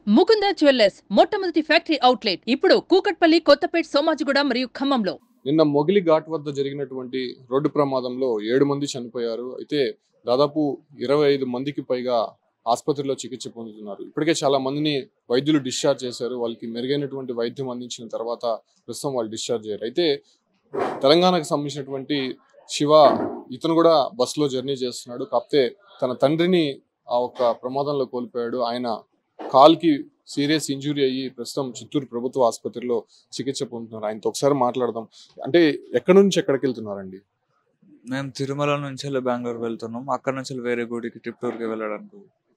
Mukunda jewellers మొట్టమొదటి factory outlet ఇప్పుడు కూకట్పల్లి కొత్తపేట్ సోమాజిగూడ మరియు ఖమ్మంలో నిన్న మొగిలి ఘాట్ వద్ద జరిగినటువంటి రోడ్డు ప్రమాదంలో ఏడు మంది చనిపోయారు అయితే దాదాపు ఇరవై ఐదు మందికి పైగా ఆసుపత్రిలో చికిత్స పొందుతున్నారు ఇప్పటికే చాలా మందిని వైద్యులు డిశ్చార్జ్ చేశారు వాళ్ళకి మెరుగైనటువంటి వైద్యం అందించిన తర్వాత ప్రస్తుతం వాళ్ళు డిశ్చార్జ్ అయ్యారు అయితే తెలంగాణకు సంబంధించినటువంటి శివ ఇతను కూడా బస్సులో జర్నీ చేస్తున్నాడు కాకపోతే తన తండ్రిని ఆ ఒక్క ప్రమాదంలో కోల్పోయాడు ఆయన కాల్కి సీరియస్ ఇంజురీ అయ్యి ప్రస్తుతం చిత్తూరు ప్రభుత్వ ఆసుపత్రిలో చికిత్స పొందుతున్నారు ఆయనతో ఒకసారి మాట్లాడదాం అంటే ఎక్కడి నుంచి ఎక్కడికి వెళ్తున్నారండి మేము తిరుమల నుంచి వెళ్ళి బెంగళూరు వెళ్తున్నాం అక్కడ నుంచి వెళ్ళి వేరే గుడికి టిప్టూర్కి వెళ్ళడానికి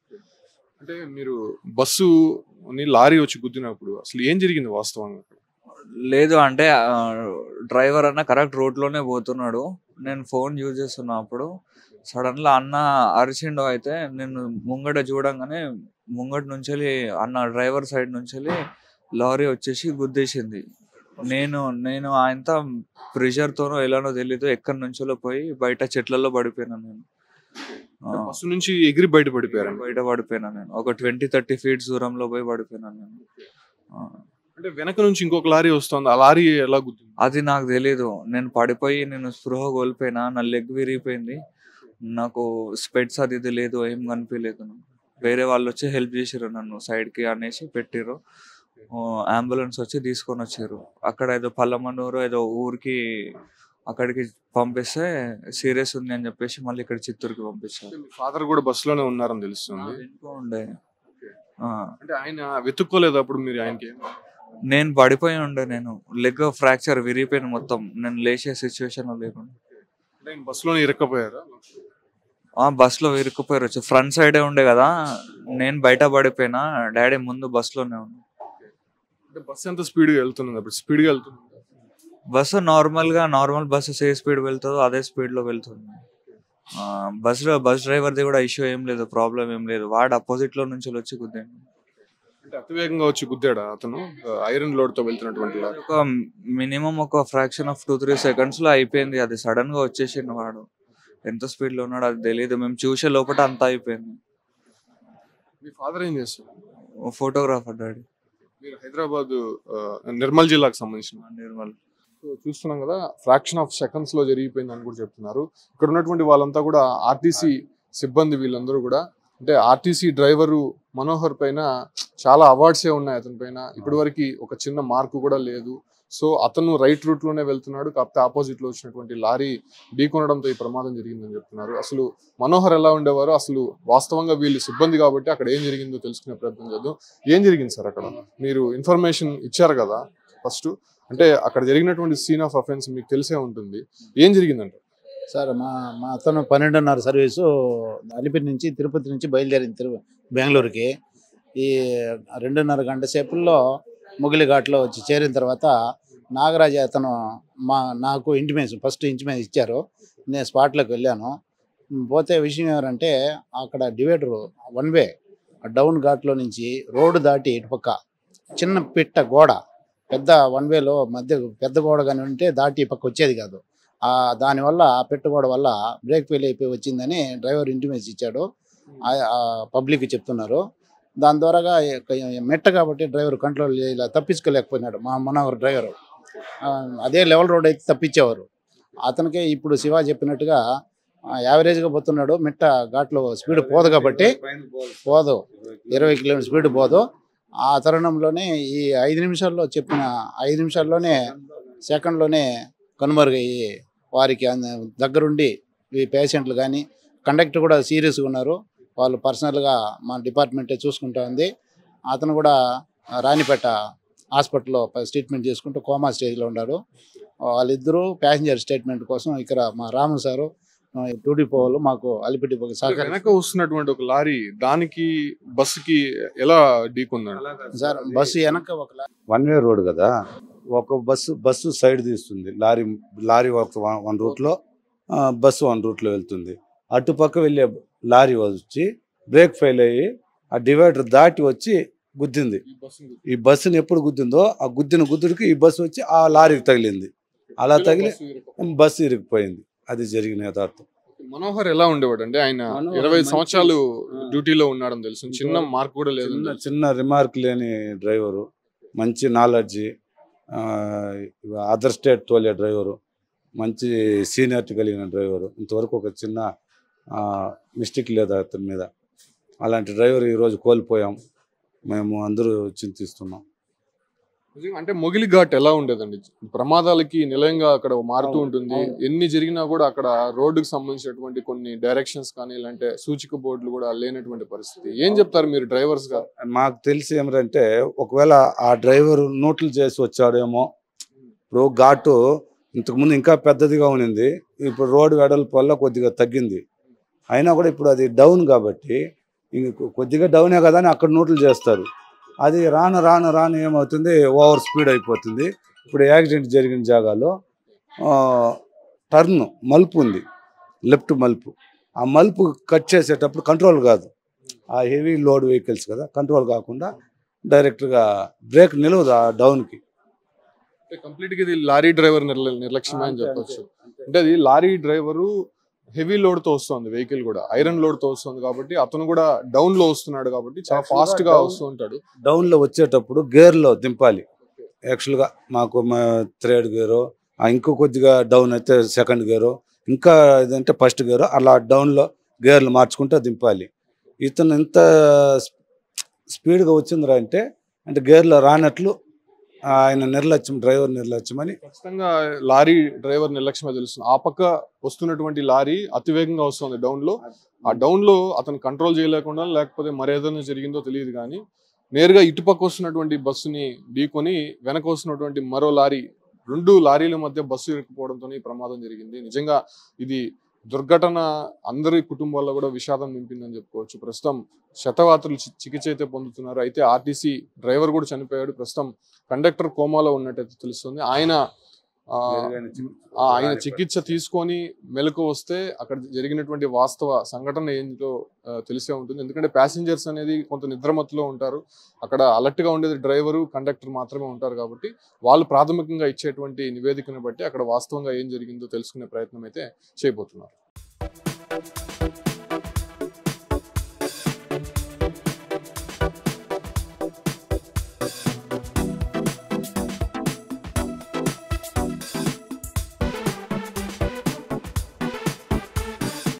అంటే మీరు బస్సు లారీ వచ్చి గుద్దినప్పుడు అసలు ఏం జరిగింది వాస్తవంగా లేదు అంటే డ్రైవర్ అన్న కరెక్ట్ రోడ్లోనే పోతున్నాడు నేను ఫోన్ యూజ్ చేస్తున్నా అప్పుడు సడన్గా అన్న అరిచిండు అయితే నేను ముంగట చూడంగానే ముంగట నుంచి వెళ్ళి అన్న డ్రైవర్ సైడ్ నుంచి వెళ్ళి లారీ వచ్చేసి గుద్దేసింది నేను నేను ఆయనతో ప్రెషర్తోనో ఎలానో తెలీదు ఎక్కడి నుంచో పోయి బయట చెట్లలో పడిపోయినా నేను ఆ, బస్సు నుంచి ఎగిరి బయట పడిపోయారండి బయట పడిపోయినా నేను ఒక ట్వంటీ థర్టీ ఫీట్స్ దూరంలో పోయి పడిపోయినా నేను ఆ, అంటే వెనక నుంచి ఇంకొక లారీ వస్తుంది ఆ లారీ ఎలా గుద్దింది అది నాకు తెలీదు నేను పడిపోయి నేను స్పృహ కోల్పోయినా నా లెగ్ విరిగిపోయింది నాకు స్పెట్స్ అది ఇది లేదు ఏం కనిపించలేదు నాకు. వేరే వాళ్ళు వచ్చి హెల్ప్ చేసారు నన్ను side కి అనేసి పెట్టిర్రు అంబులెన్స్ వచ్చి తీసుకొని వచ్చారు అక్కడ ఏదో పల్లమనూరు ఏదో ఊరికి అక్కడికి పంపిస్తే సీరియస్ ఉంది అని చెప్పేసి మళ్ళీ ఇక్కడ చిత్తూరుకి పంపించారు ఫాదర్ కూడా బస్సులోనే ఉన్నారని తెలుస్తుంది ఇంట్లో ఉండే ఆ, అంటే ఆయన వెతుక్కోలేదు అప్పుడు మీరు ఆయనకి ఏం- నేను పడిపోయి ఉండే నేను లెగ్ ఫ్రాక్చర్ విరిగిపోయింది మొత్తం నేను లేచే సిచ్యువేషన్ లేకుండా అంటే ఆయన బస్సులోనే ఇరక్కపోయారా ఆ బస్ లో ఇరుక్కుపోయారు వచ్చి ఫ్రంట్ సైడే ఉండే కదా నేను బయట పడిపోయినా డాడీ ముందు బస్ లోనే ఉంది అంటే బస్సు ఎంత స్పీడ్గా వెళ్తున్నది అప్పుడు స్పీడ్గా వెళ్తుంది బస్సు నార్మల్ గా నార్మల్ బస్సు ఏ స్పీడ్ వెళ్తుందో అదే స్పీడ్ లో వెళ్తుంది ఆ, బస్ లో బస్ డ్రైవర్ది కూడా ఇష్యూ ఏం లేదు ప్రాబ్లం ఏం లేదు వాడు అపోజిట్ లో నుంచి వచ్చి గుద్దాడు అంటే అతివేగంగా వచ్చి గుద్దాడా అతను ఐరన్ లోడ్ తో వెళ్తున్నటువంటి లారీ ఒక మినిమం ఒక fraction of two three seconds లో అయిపోయింది అది సడన్ గా వచ్చేసిండు వాడు ఎంత స్పీడ్ లో ఉన్నాడు అది తెలియదు మేము చూసే లోపల అంతా అయిపోయింది మీ ఫాదర్ ఏం చేస్తారు ఫోటోగ్రాఫర్ డాడీ మీరు హైదరాబాద్ ఆ, నిర్మల్ జిల్లాకు సంబంధించిన నిర్మల్ సో చూస్తున్నాం కదా ఫ్రాక్షన్ ఆఫ్ సెకండ్స్ లో జరిగిపోయింది అని కూడా చెప్తున్నారు ఇక్కడ ఉన్నటువంటి వాళ్ళంతా కూడా ఆర్టీసీ సిబ్బంది వీళ్ళందరూ కూడా అంటే ఆర్టీసీ డ్రైవరు మనోహర్ పైన చాలా అవార్డ్సే ఉన్నాయి అతని పైన ఇప్పటి వరకు ఒక చిన్న మార్కు కూడా లేదు సో అతను రైట్ రూట్ లోనే వెళ్తున్నాడు కాకపోతే ఆపోజిట్ లో వచ్చినటువంటి లారీ ఢీకొనడంతో ఈ ప్రమాదం జరిగిందని చెప్తున్నారు అసలు మనోహర్ ఎలా ఉండేవారు అసలు వాస్తవంగా వీళ్ళు సిబ్బంది కాబట్టి అక్కడ ఏం జరిగిందో తెలుసుకునే ప్రయత్నం చేద్దాం ఏం జరిగింది సార్ అక్కడ మీరు ఇన్ఫర్మేషన్ ఇచ్చారు కదా ఫస్ట్ అంటే అక్కడ జరిగినటువంటి సీన్ ఆఫ్ అఫెన్స్ మీకు తెలిసే ఉంటుంది ఏం జరిగిందంటే సార్ మా మా అతను పన్నెండున్నర సర్వీసు అలిపిరి నుంచి తిరుపతి నుంచి బయలుదేరింది తిరు బెంగళూరుకి ఈ రెండున్నర గంట సేపుల్లో ముగిలి ఘాట్లో వచ్చి చేరిన తర్వాత నాగరాజు అతను మా నాకు ఇంటిమేషన్ ఫస్ట్ ఇంటిమేషన్ ఇచ్చారు నేను స్పాట్లోకి వెళ్ళాను పోతే విషయం ఏమంటే అక్కడ డివైడర్ వన్ వే డౌన్ ఘాట్లో నుంచి రోడ్డు దాటి ఇటుపక్క చిన్న పిట్ట గోడ పెద్ద వన్ వేలో మధ్య పెద్ద గోడ కానీ ఉంటే దాటి ఈ పక్క వచ్చేది కాదు ఆ దానివల్ల ఆ పెట్టుకోవడం వల్ల బ్రేక్ ఫెయిల్ అయిపోయి వచ్చిందని డ్రైవర్ ఇంటిమేషన్ ఇచ్చాడు పబ్లిక్ చెప్తున్నారు దాని ద్వారాగా ఇక మెట్ట కాబట్టి డ్రైవర్ కంట్రోల్ ఇలా తప్పించుకోలేకపోయినాడు మా మనోహర్ డ్రైవర్ అదే లెవెల్ రోడ్ అయితే తప్పించేవారు అతనికే ఇప్పుడు శివ చెప్పినట్టుగా ఆ, యావరేజ్గా పోతున్నాడు మిట్ట ఘాట్లో స్పీడ్ పోదు కాబట్టి పోదు ఇరవై కిలోమీటర్ స్పీడ్ పోదు ఆ తరుణంలోనే ఈ ఐదు నిమిషాల్లో చెప్పిన ఐదు నిమిషాల్లోనే సెకండ్లోనే కనుమరుగయ్యి వారికి అంద- దగ్గరుండి ఈ పేషెంట్లు కానీ కండక్టర్ కూడా సీరియస్గా ఉన్నారు వాళ్ళు పర్సనల్గా మా డిపార్ట్మెంటే చూసుకుంటా ఉంది అతను కూడా ఆ, రాణిపేట హాస్పిటల్లో ట్రీట్మెంట్ చేసుకుంటూ కోమా స్టేజ్లో ఉన్నారు వాళ్ళిద్దరూ ప్యాసింజర్ స్టేట్మెంట్ కోసం ఇక్కడ మా రాము సారు టూడీ పోవాలి మాకు అలిపిటి సహకారం వెనక వస్తున్నటువంటి ఒక లారీ దానికి బస్సుకి ఎలా ఢీకొందండి సార్ బస్సు వెనక ఒక లా- వన్ వే రోడ్ కదా ఒక బస్సు బస్సు సైడ్ తీస్తుంది లారీ లారీ ఒక వన్- వన్ రూట్లో ఆ, బస్సు వన్ రూట్లో వెళ్తుంది అటుపక్క వెళ్ళే లారీ వచ్చి బ్రేక్ ఫెయిల్ అయ్యి ఆ డివైడర్ దాటి వచ్చి గుద్దింది ఈ బస్సుని ఈ బస్సుని ఎప్పుడు గుద్దిందో ఆ గుద్దిన గుద్దుడికి ఈ బస్సు వచ్చి ఆ లారీకి తగిలింది అలా తగిలి బస్సు ఇరుకు- బస్సు ఇరిగిపోయింది అది జరిగిన యథార్థం మనోహర్ ఎలా ఉండేవాడు అంటే ఆయన మనోహర్ ఇరవై మంచి- సంవత్సరాలు ఆ. డ్యూటీలో ఉన్నాడని తెలుసు చిన్న మార్క్ కూడా లేదు చిన్న చిన్న రిమార్క్ లేని డ్రైవరు మంచి నాలెడ్జి అదర్ స్టేట్ తోలే డ్రైవరు మంచి సీనియారిటీ కలిగిన డ్రైవరు ఇంతవరకు ఒక చిన్న మిస్టేక్ లేదు అతని మీద అలాంటి డ్రైవర్ ఈరోజు కోల్పోయాం మేము అందరూ చింతిస్తున్నాం నిజంగా అంటే మొగిలి ఘాట్ ఎలా ఉండేదండి ప్రమాదాలకి నిలయంగా అక్కడ మారుతూ అవును, ఉంటుంది అవును. ఎన్ని జరిగినా కూడా అక్కడ రోడ్డుకి సంబంధించినటువంటి కొన్ని డైరెక్షన్స్ కానీ ఇలాంటి సూచిక బోర్డులు కూడా లేనటువంటి పరిస్థితి ఏం చెప్తారు మీరు డ్రైవర్స్ గా మాకు తెలిసి ఏమిటంటే ఒకవేళ ఆ డ్రైవర్ నోట్లు చేసి వచ్చాడేమో ఇప్పుడు ఘాటు ఇంతకుముందు ఇంకా పెద్దదిగా ఉన్నింది ఇప్పుడు రోడ్డు వెడల్పు వల్ల కొద్దిగా తగ్గింది అయినా కూడా ఇప్పుడు అది డౌన్ కాబట్టి ఇంక కొద్దిగా డౌనే కదా అని అక్కడ నోట్లు చేస్తారు అది రాను రాను రాను ఏమవుతుంది ఓవర్ స్పీడ్ అయిపోతుంది ఇప్పుడు యాక్సిడెంట్ జరిగిన జాగాలో టర్న్ మలుపు ఉంది లెఫ్ట్ మలుపు ఆ మలుపు కట్ చేసేటప్పుడు కంట్రోల్ కాదు ఆ హెవీ లోడ్ వెహికల్స్ కదా కంట్రోల్ కాకుండా డైరెక్ట్గా బ్రేక్ నిలవదు ఆ డౌన్కి కంప్లీట్ గా ఇది లారీ డ్రైవర్ నిర్ల- నిర్లక్ష్యమే అని చెప్పొచ్చు అంటే అది లారీ డ్రైవరు హెవీ లోడ్ తో వస్తుంది వెహికల్ కూడా ఐరన్ లోడ్ తో వస్తుంది కాబట్టి అతను కూడా డౌన్ లో వస్తున్నాడు కాబట్టి చాలా Actually గా ఫాస్ట్ గా down- వస్తూ ఉంటాడు డౌన్లో వచ్చేటప్పుడు గేర్లో దింపాలి యాక్చువల్గా మాకు థర్డ్ గేరు ఇంకో కొద్దిగా డౌన్ అయితే సెకండ్ గేరు ఇంకా ఇదంటే ఫస్ట్ గేరు అలా డౌన్లో గేర్లు మార్చుకుంటూ దింపాలి ఇతను ఇంత స్పీడ్గా వచ్చిందిరా అంటే అంటే గేర్లో రానట్లు ఆయన నిర్లక్ష్యం డ్రైవర్ నిర్లక్ష్యం అని ఖచ్చితంగా లారీ డ్రైవర్ నిర్లక్ష్యమే తెలుస్తుంది ఆ పక్క వస్తున్నటువంటి లారీ అతివేగంగా వస్తుంది డౌన్ లో ఆ డౌన్ లో అతను కంట్రోల్ చేయలేకుండా లేకపోతే మరేదైనా జరిగిందో తెలియదు కానీ నేరుగా ఇటుపక్క వస్తున్నటువంటి బస్సుని ఢీకొని వెనక వస్తున్నటువంటి మరో లారీ రెండు లారీల మధ్య బస్సు ఇరుక్కుపోవడంతో ఈ ప్రమాదం జరిగింది నిజంగా ఇది దుర్ఘటన అందరి కుటుంబాల్లో కూడా విషాదం నింపిందని చెప్పుకోవచ్చు ప్రస్తుతం శతవాతులు చి- చికిత్స అయితే పొందుతున్నారు అయితే ఆర్టీసీ డ్రైవర్ కూడా చనిపోయాడు ప్రస్తుతం కండక్టర్ కోమాలో ఉన్నట్టయితే తెలుస్తుంది ఆయన ఆ, ఆ, ఆయన చికిత్స తీసుకొని మెలకు వస్తే అక్కడ జరిగినటువంటి వాస్తవ సంఘటన ఏంటో ఆ, తెలిసే ఉంటుంది ఎందుకంటే ప్యాసింజర్స్ అనేది కొంత నిద్రమత్తులో ఉంటారు అక్కడ అలర్ట్ గా ఉండేది డ్రైవరు కండక్టర్ మాత్రమే ఉంటారు కాబట్టి వాళ్ళు ప్రాథమికంగా ఇచ్చేటువంటి నివేదికను బట్టి అక్కడ వాస్తవంగా ఏం జరిగిందో తెలుసుకునే ప్రయత్నం అయితే చేయబోతున్నారు